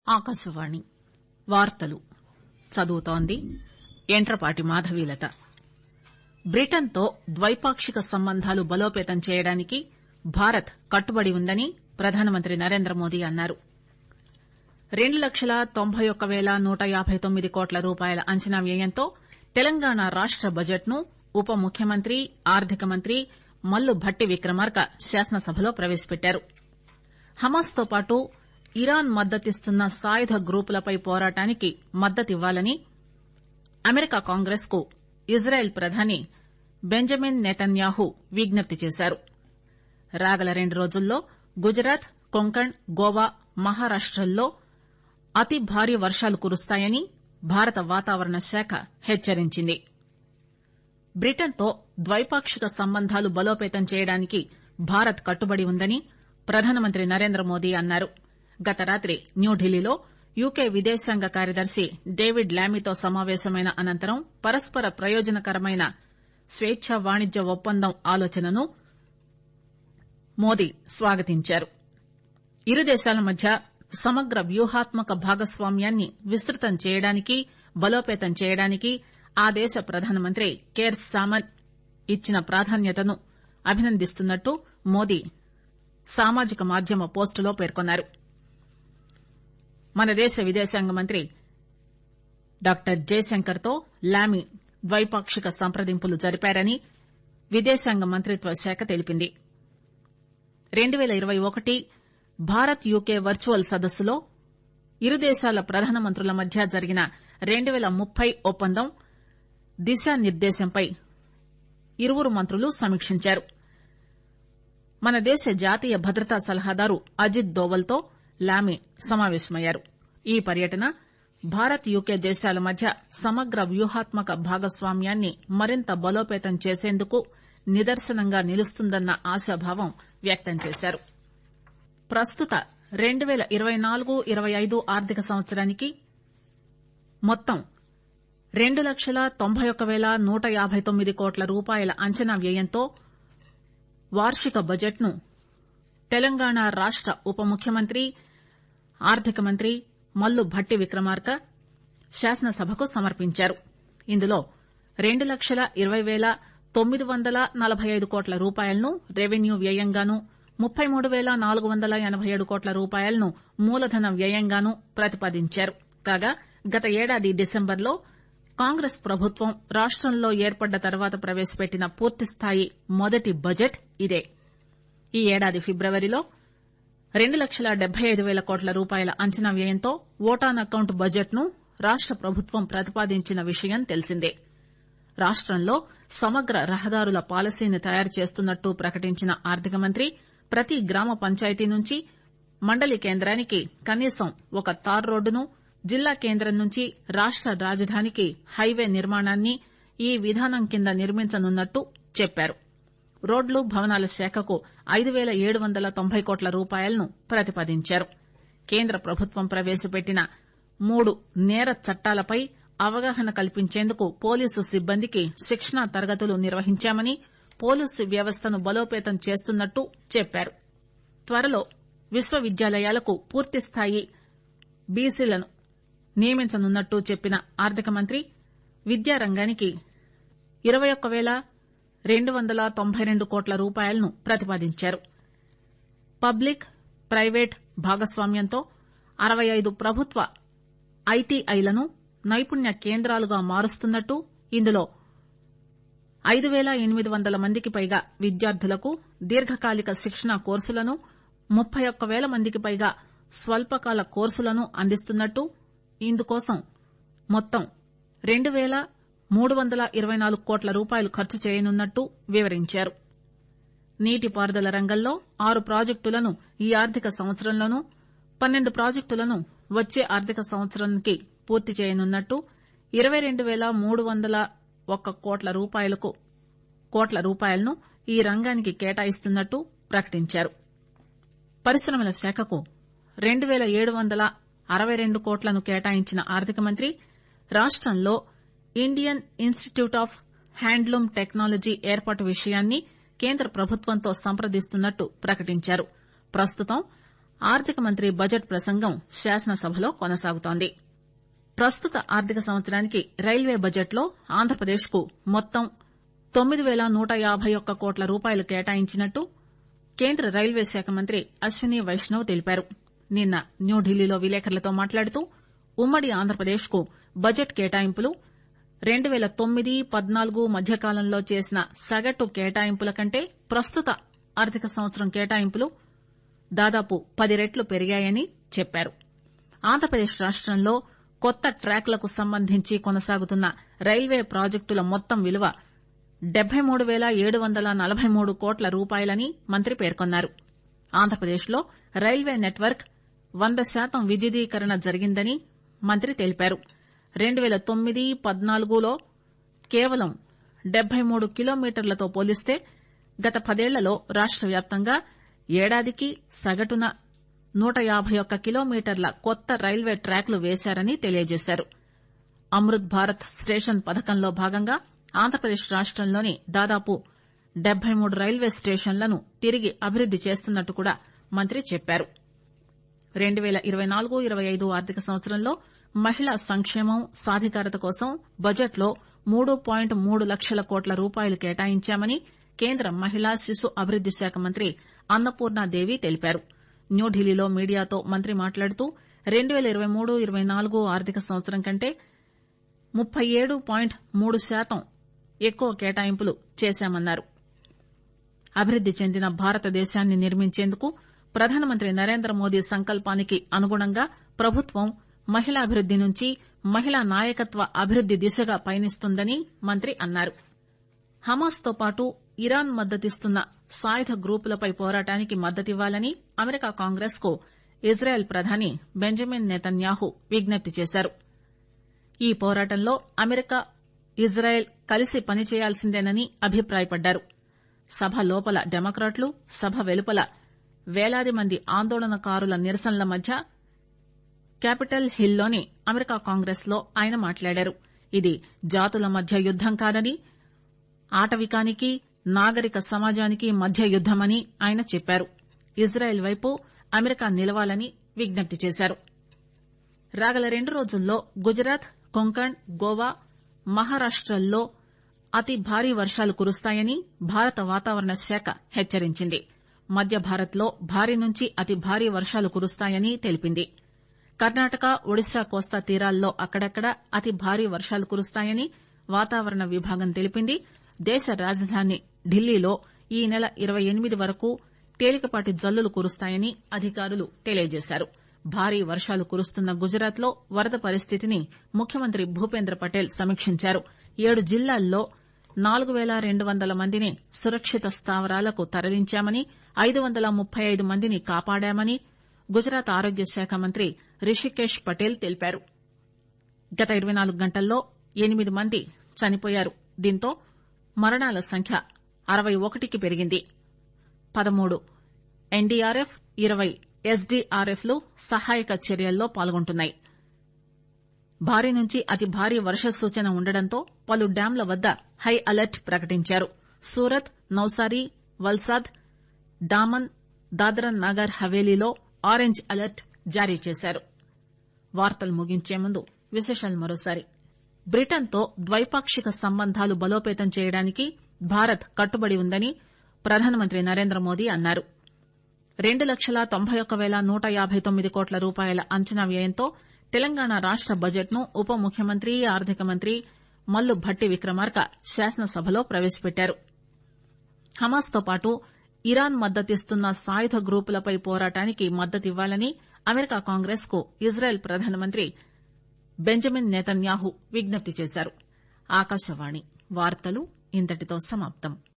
ఆకాశవాణి వార్తలు చదువుతోంది యంట్రపాటి మాధవీలత బ్రిటన్ తో ద్వైపాక్షిక సంబంధాలు బలోపేతం చేయడానికి భారత్ కట్టుబడి ఉందని ప్రధానమంత్రి నరేంద్రమోదీ అన్నారు రెండు లక్షల తొంభై ఒక్క పేల నూట యాబై తొమ్మిది కోట్ల రూపాయల అంచనా వ్యయంతో తెలంగాణ రాష్ట బడ్జెట్ ను ఉప ముఖ్యమంత్రి ఆర్థిక మంత్రి మల్లు భట్టి విక్రమార్క శాసనసభలో ప్రవేశపెట్టారు హమాస్ తో పాటు ఇరాన్ మద్దతిస్తున్న సాయుధ గ్రూపులపై పోరాటానికి మద్దతివ్వాలని అమెరికా కాంగ్రెస్ కు ఇజ్రాయెల్ ప్రధాని బెంజమిన్ నెతన్యాహు విజ్ఞప్తి చేశారు రాగల రెండు రోజుల్లో గుజరాత్ కొంకణ్ గోవా మహారాష్టల్లో అతి భారీ వర్షాలు కురుస్తాయని భారత వాతావరణ శాఖ హెచ్చరించింది బ్రిటన్ తో ద్వైపాక్షిక సంబంధాలు బలోపేతం చేయడానికి భారత్ కట్టుబడి ఉందని ప్రధానమంత్రి నరేంద్రమోదీ అన్నారు గత రాత్రి న్యూఢిల్లీలో యూకే విదేశాంగ కార్యదర్శి డేవిడ్ లామీతో సమావేశమైన అనంతరం పరస్పర ప్రయోజనకరమైన స్వేచ్చ వాణిజ్య ఒప్పందం ఆలోచనను మోదీ స్వాగతించారు ఇరు దేశాల మధ్య సమగ్ర వ్యూహాత్మక భాగస్వామ్యాన్ని విస్తృతం చేయడానికి బలోపేతం చేయడానికి ఆ దేశ ప్రధానమంత్రి కేర్ సామన్ ఇచ్చిన ప్రాధాన్యతను అభినందిస్తున్నట్టు మోదీ సామాజిక మాధ్యమ పోస్టులో పేర్కొన్నారు మన దేశ విదేశాంగ మంత్రి డాక్టర్ జయశంకర్ తో లామీ ద్వైపాక్షిక సంప్రదింపులు జరిపారని విదేశాంగ మంత్రిత్వ శాఖ తెలిపింది రెండు పేల ఇరవై ఒకటి భారత్ యూకే వర్చువల్ సదస్సులో ఇరు దేశాల ప్రధానమంత్రుల మధ్య జరిగిన రెండు పేల ముప్పై ఒప్పందం దిశానిర్దేశంపై ఇరువురు మంత్రులు సమీక్షించారు మన దేశ జాతీయ భద్రతా సలహాదారు అజిత్ దోవల్ తో లామీ సమావేశమయ్యారు ఈ పర్యటన భారత్ యూకే దేశాల మధ్య సమగ్ర వ్యూహాత్మక భాగస్వామ్యాన్ని మరింత బలోపేతం చేసేందుకు నిదర్శనంగా నిలుస్తుందన్న ఆశాభావం వ్యక్తం చేశారు ప్రస్తుత రెండు పేల ఇరవై నాలుగు ఇరవై ఐదు ఆర్థిక సంవత్సరానికి మొత్తం రెండు లక్షల తొంభై ఒక్క పేల నూట యాబై తొమ్మిది కోట్ల రూపాయల అంచనా వ్యయంతో వార్షిక బడ్జెట్ ను తెలంగాణ రాష్ట ఉప ముఖ్యమంత్రి ఆర్థిక మంత్రి మల్లు భట్టి విక్రమార్క శాసనసభకు సమర్పించారు ఇందులో రెండు లక్షల ఇరవై పేల తొమ్మిది వందల నలబై ఐదు కోట్ల రూపాయలను రెవెన్యూ వ్యయంగానూ ముప్పై మూడు పేల నాలుగు వందల ఎనబై ఏడు కోట్ల రూపాయలను మూలధన వ్యయంగానూ ప్రతిపాదించారు కాగా గత ఏడాది డిసెంబర్లో కాంగ్రెస్ ప్రభుత్వం రాష్టంలో ఏర్పడ్డ తర్వాత ప్రవేశపెట్టిన పూర్తిస్థాయి మొదటి బడ్జెట్ ఇదే ఈ ఏడాది ఫిబ్రవరిలో రెండు లక్షల డెబ్బై ఐదు పేల కోట్ల రూపాయల అంచనా వ్యయంతో ఓటాన్ అకౌంట్ బడ్జెట్ ను రాష్ట ప్రభుత్వం ప్రతిపాదించిన విషయం తెలిసిందే రాష్టంలో సమగ్ర రహదారుల పాలసీని తయారు చేస్తున్నట్టు ప్రకటించిన ఆర్థిక మంత్రి ప్రతి గ్రామ పంచాయతీ నుంచి మండలి కేంద్రానికి కనీసం ఒక తార్ రోడ్డును జిల్లా కేంద్రం నుంచి రాష్ట రాజధానికి హైవే నిర్మాణాన్ని ఈ విధానం కింద నిర్మించనున్నట్టు చెప్పారు రోడ్లు భవనాల శాఖకు ఐదు పేల ఏడు వందల తొంభై కోట్ల రూపాయలను ప్రతిపాదించారు కేంద్ర ప్రభుత్వం ప్రవేశపెట్టిన మూడు నేర చట్టాలపై అవగాహన కల్పించేందుకు పోలీసు సిబ్బందికి శిక్షణా తరగతులు నిర్వహించామని పోలీసు వ్యవస్థను బలోపేతం చేస్తున్నట్టు చెప్పారు త్వరలో విశ్వవిద్యాలయాలకు పూర్తిస్థాయి బీసీలను నియమించనున్నట్టు చెప్పిన ఆర్థిక మంత్రి విద్యారంగానికి ఇరవై ఒక్క పేల రెండు వందల తొంభై రెండు కోట్ల రూపాయలను ప్రతిపాదించారు పబ్లిక్ ప్రైవేట్ భాగస్వామ్యంతో అరవై ఐదు ప్రభుత్వ ఐటీఐలను నైపుణ్య కేంద్రాలుగా మారుస్తున్నట్టు ఇందులో ఐదు పేల ఎనిమిది వందల మందికి పైగా విద్యార్థులకు దీర్ఘకాలిక శిక్షణా కోర్సులను ముప్పై ఒక్క పేల మందికి పైగా స్వల్పకాల కోర్సులను అందిస్తున్నట్టు ఇందుకోసం మొత్తం రెండు పేల మూడు వందల ఇరవై నాలుగు కోట్ల రూపాయలు ఖర్చు చేయనున్నట్టు వివరించారు నీటిపారుదల రంగంలో ఆరు ప్రాజెక్టులను ఈ ఆర్థిక సంవత్సరంలోనూ పన్నెండు ప్రాజెక్టులను వచ్చే ఆర్థిక సంవత్సరానికి పూర్తి చేయనున్నట్టు ఇరవై రెండు పేల మూడు వందల ఒక్క కోట్ల రూపాయలకు కోట్ల రూపాయలను ఈ రంగానికి కేటాయిస్తున్నట్టు ప్రకటించారు పరిశ్రమల శాఖకు రెండు పేల ఏడు వందల అరవై రెండు కోట్లను కేటాయించిన ఆర్థిక మంత్రి రాష్టంలో Indian Institute of Handloom Technology ఏర్పాటు విషయాన్ని కేంద్ర ప్రభుత్వంతో సంప్రదిస్తున్నట్టు ప్రకటించారు ప్రస్తుతం ఆర్థిక మంత్రి బడ్జెట్ ప్రసంగం శాసనసభలో కొనసాగుతోంది ప్రస్తుత ఆర్థిక సంవత్సరానికి రైల్వే బడ్జెట్ లో ఆంధ్రప్రదేశ్ కు మొత్తం తొమ్మిది పేల నూట యాబై ఒక్క కోట్ల రూపాయలు కేటాయించినట్టు కేంద్ర రైల్వే శాఖ మంత్రి అశ్విని వైష్ణవ్ తెలిపారు నిన్న న్యూఢిల్లీలో విలేకరులతో మాట్లాడుతూ ఉమ్మడి ఆంధ్రప్రదేశ్ కు బడ్జెట్ కేటాయింపులు రెండు పేల తొమ్మిది పద్నాలుగు మధ్యకాలంలో చేసిన సగటు కేటాయింపుల కంటే ప్రస్తుత ఆర్థిక సంవత్సరం కేటాయింపులు దాదాపు పది రెట్లు పెరిగాయని చెప్పారు ఆంధ్రప్రదేశ్ రాష్టంలో కొత్త ట్రాక్లకు సంబంధించి కొనసాగుతున్న రైల్వే ప్రాజెక్టుల మొత్తం విలువ డెబ్బై మూడు పేల ఏడు వందల నలబై మూడు కోట్ల రూపాయలని మంత్రి పేర్కొన్నారు ఆంధ్రప్రదేశ్ లో రైల్వే నెట్వర్క్ వంద శాతం విద్యుదీకరణ జరిగిందని మంత్రి తెలిపారు రెండు పేల తొమ్మిది పద్నాలుగులో కేవలం డెబ్బై మూడు కిలోమీటర్లతో పోలిస్తే గత పదేళ్లలో రాష్ట వ్యాప్తంగా ఏడాదికి సగటున నూట యాబై ఒక్క కిలోమీటర్ల కొత్త రైల్వే ట్రాక్లు వేశారని తెలియజేశారు అమృత్ భారత్ స్టేషన్ పథకంలో భాగంగా ఆంధ్రప్రదేశ్ రాష్టంలోని దాదాపు డెబ్బై మూడు రైల్వే స్టేషన్లను తిరిగి అభివృద్ది చేస్తున్నట్టు కూడా మంత్రి చెప్పారు రెండు పేల ఇరవై నాలుగు ఇరవై ఐదు ఆర్థిక సంవత్సరంలో మహిళా సంక్షేమం సాధికారత కోసం బడ్జెట్ లో మూడు పాయింట్ మూడు లక్షల కోట్ల రూపాయలు కేటాయించామని కేంద్ర మహిళా శిశు అభివృద్ది శాఖ మంత్రి అన్నపూర్ణాదేవి తెలిపారు న్యూఢిల్లీలో మీడియాతో మంత్రి మాట్లాడుతూ రెండు పేల ఇరవై మూడు ఇరవై నాలుగు ఆర్థిక సంవత్సరం కంటే ముప్పై ఏడు పాయింట్ మూడు శాతం ఎక్కువ కేటాయింపులు చేశామన్నారు అభివృద్ది చెందిన భారతదేశాన్ని నిర్మించేందుకు ప్రధానమంత్రి నరేంద్ర మోదీ సంకల్పానికి అనుగుణంగా ప్రభుత్వం మహిళాభివృద్ది నుంచి మహిళా నాయకత్వ అభివృద్ది దిశగా పయనిస్తుందని మంత్రి అన్నారు హమాస్ తో పాటు ఇరాన్ మద్దతిస్తున్న సాయుధ గ్రూపులపై పోరాటానికి మద్దతివ్వాలని అమెరికా కాంగ్రెస్ కు ఇజ్రాయెల్ ప్రధాని బెంజమిన్ నెతన్యాహు విజ్ఞప్తి చేశారు ఈ పోరాటంలో అమెరికా ఇజ్రాయెల్ కలిసి పనిచేయాల్సిందేనని అభిప్రాయపడ్డారు సభ లోపల డెమోక్రాట్లు సభ వెలుపల పేలాది మంది ఆందోళనకారుల నిరసనల మధ్య క్యాపిటల్ హిల్ లోని అమెరికా కాంగ్రెస్ లో ఆయన మాట్లాడారు ఇది జాతుల మధ్య యుద్దం కాదని ఆటవికానికి నాగరిక సమాజానికి మధ్య యుద్దమని ఆయన చెప్పారు ఇజ్రాయెల్ వైపు అమెరికా నిలవాలని విజ్ఞప్తి చేశారు రాగల రెండు రోజుల్లో గుజరాత్ కొంకణ్ గోవా మహారాష్టల్లో అతి భారీ వర్షాలు కురుస్తాయని భారత వాతావరణ శాఖ హెచ్చరించింది మధ్య భారత్ లో భారీ నుంచి అతి భారీ వర్షాలు కురుస్తాయని తెలిపింది కర్ణాటక ఒడిశా కోస్తా తీరాల్లో అక్కడక్కడా అతి భారీ వర్షాలు కురుస్తాయని వాతావరణ విభాగం తెలిపింది దేశ రాజధాని ఢిల్లీలో ఈ నెల ఇరవై ఎనిమిది వరకు తేలికపాటి జల్లులు కురుస్తాయని అధికారులు తెలియజేశారు భారీ వర్షాలు కురుస్తున్న గుజరాత్ లో వరద పరిస్థితిని ముఖ్యమంత్రి భూపేంద్ర పటేల్ సమీక్షించారు ఏడు జిల్లాల్లో నాలుగు పేల రెండు వందల మందిని సురక్షిత స్థావరాలకు తరలించామని ఐదు వందల ముప్పై ఐదు మందిని కాపాడామని గుజరాత్ ఆరోగ్య శాఖ మంత్రి రిషికేశ్ పటేల్ తెలిపారు గత ఇరవై నాలుగు గంటల్లో ఎనిమిది మంది చనిపోయారు దీంతో మరణాల సంఖ్య అరవై ఒకటికి పెరిగింది పదమూడు ఎన్డీఆర్ఎఫ్ ఇరవై ఎస్డీఆర్ఎఫ్ లు సహాయక చర్యల్లో పాల్గొంటున్నాయి భారీ నుంచి అతి భారీ వర్ష సూచన ఉండడంతో పలు డ్యాంల వద్ద హై అలర్ట్ ప్రకటించారు సూరత్ నౌసారీ వల్సాద్ డామన్ దాద్రా నగర్ హవేలీలో ఆరెంజ్ అలర్ట్ జారీ చేశారు వార్తలు ముగించే ముందు విశేషాలు మరోసారి బ్రిటన్ తో ద్వైపాక్షిక సంబంధాలు బలోపేతం చేయడానికి భారత్ కట్టుబడి ఉందని ప్రధానమంత్రి నరేంద్ర మోదీ అన్నారు రెండు లక్షల తొంభై ఒక్క పేల నూట యాబై తొమ్మిది కోట్ల రూపాయల అంచనా వ్యయంతో తెలంగాణ రాష్ట బడ్జెట్ ను ఉప ముఖ్యమంత్రి ఆర్థిక మంత్రి మల్లు భట్టి విక్రమార్క శాసనసభలో ప్రవేశపెట్టారు హమాస్ తో పాటు ఇరాన్ మద్దతిస్తున్న సాయుధ గ్రూపులపై పోరాటానికి మద్దతివ్వాలని అమెరికా కాంగ్రెస్ కు ఇజ్రాయెల్ ప్రధానమంత్రి బెంజమిన్ నెతన్యాహు విజ్ఞప్తి చేశారు ఆకాశవాణి వార్తలు ఇంతటితో సమాప్తం